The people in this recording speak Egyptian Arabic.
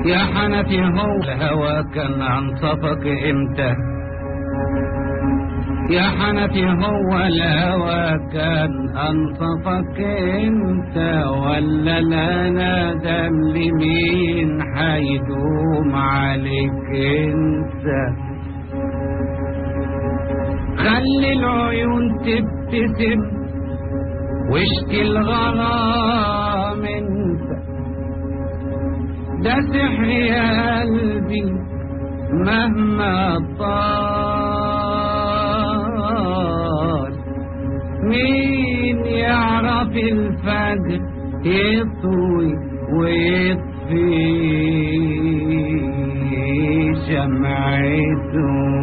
يا حنفي هو الهوى كان انصفك امتى يا حنفي هو الهوى كان انصفك امتى ولا لا ندم لمين حيدوم عليك انت خلي العيون تبتسم واشكي الغرام انت ده سحر يا قلبي مهما طال مين يعرف الفجر يطوي ويطفي شمعته